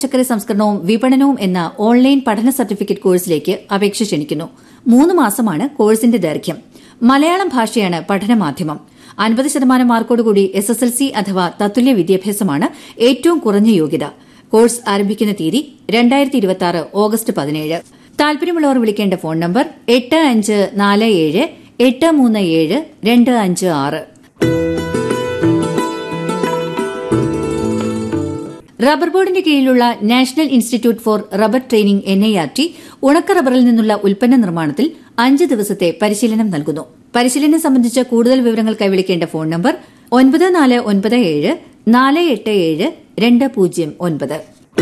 പച്ചക്കറി സംസ്കരണവും വിപണനവും എന്ന ഓൺലൈൻ പഠന സർട്ടിഫിക്കറ്റ് കോഴ്സിലേക്ക് അപേക്ഷ ക്ഷണിക്കുന്നു മൂന്ന് മാസമാണ് കോഴ്സിന്റെ ദൈർഘ്യം മലയാളം ഭാഷയാണ് പഠനമാധ്യമം അൻപത് ശതമാനം മാർക്കോടുകൂടി എസ് എസ് എൽ സി അഥവാ തത്തുല്യ വിദ്യാഭ്യാസമാണ് ഏറ്റവും കുറഞ്ഞ യോഗ്യത കോഴ്സ് ആരംഭിക്കുന്ന തീയതി രണ്ടായിരത്തി ഇരുപത്തി ആറ് ഓഗസ്റ്റ് പതിനേഴ് താൽപര്യമുള്ളവർ വിളിക്കേണ്ട ഫോൺ നമ്പർ എട്ട് അഞ്ച് നാല് ഏഴ് എട്ട് മൂന്ന് ഏഴ് രണ്ട് അഞ്ച് ആറ് റബ്ബർ ബോർഡിന്റെ കീഴിലുള്ള national institute for rubber training N I R T ഉണക്ക റബ്ബറിൽ നിന്നുള്ള ഉൽപ്പന്ന നിർമ്മാണത്തിൽ അഞ്ച് ദിവസത്തെ പരിശീലനം നൽകുന്നു പരിശീലനം സംബന്ധിച്ച് കൂടുതൽ വിവരങ്ങൾക്കായി വിളിക്കേണ്ട ഫോൺ നമ്പർ ഒൻപത് നാല് ഒൻപത് ഏഴ് നാല് എട്ട് ഏഴ് രണ്ട് പൂജ്യം ഒൻപത്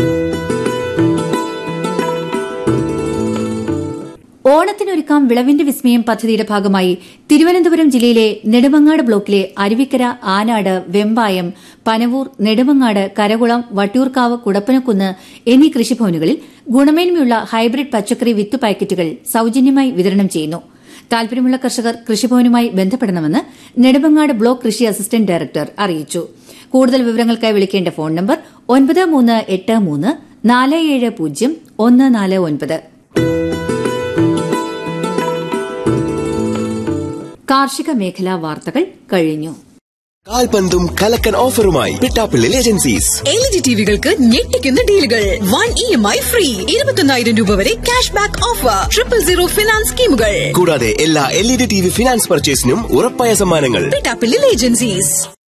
ഓണത്തിനൊരുക്കാം വിളവിന്റെ വിസ്മയം പദ്ധതിയുടെ ഭാഗമായി തിരുവനന്തപുരം ജില്ലയിലെ നെടുമങ്ങാട് ബ്ലോക്കിലെ അരുവിക്കര ആനാട് വെമ്പായം പനവൂർ നെടുമങ്ങാട് കരകുളം വട്ടിയൂർക്കാവ് കുടപ്പനക്കുന്ന് എന്നീ കൃഷിഭവനുകളിൽ ഗുണമേന്മയുള്ള ഹൈബ്രിഡ് പച്ചക്കറി വിത്ത് പാക്കറ്റുകൾ സൌജന്യമായി വിതരണം ചെയ്യുന്നു താൽപര്യമുള്ള കർഷകർ കൃഷിഭവനുമായി ബന്ധപ്പെടണമെന്ന് നെടുമങ്ങാട് ബ്ലോക്ക് കൃഷി അസിസ്റ്റന്റ് ഡയറക്ടർ അറിയിച്ചു കൂടുതൽ വിവരങ്ങൾക്കായി വിളിക്കേണ്ട ഫോൺ നമ്പർ ഒൻപത് മൂന്ന് എട്ട് മൂന്ന് നാല് ഏഴ് പൂജ്യം ഒന്ന് നാല് ഒൻപത് കാർഷിക മേഖലാ വാർത്തകൾ കഴിഞ്ഞു കാൽപന്തും കലക്കൻ ഓഫറുമായി പിട്ടാപ്പിള്ളിൽ ഏജൻസീസ് എൽ ജി ടിവികൾക്ക് ഞെട്ടിക്കുന്ന ഡീലുകൾ one E M I free ഇരുപത്തൊന്നായിരം രൂപ വരെ cash back offer triple zero finance സ്കീമുകൾ കൂടാതെ എല്ലാ L E D T V finance പർച്ചേസിനും ഉറപ്പായ സമ്മാനങ്ങൾ പിട്ടാപ്പിള്ളിൽ ഏജൻസീസ്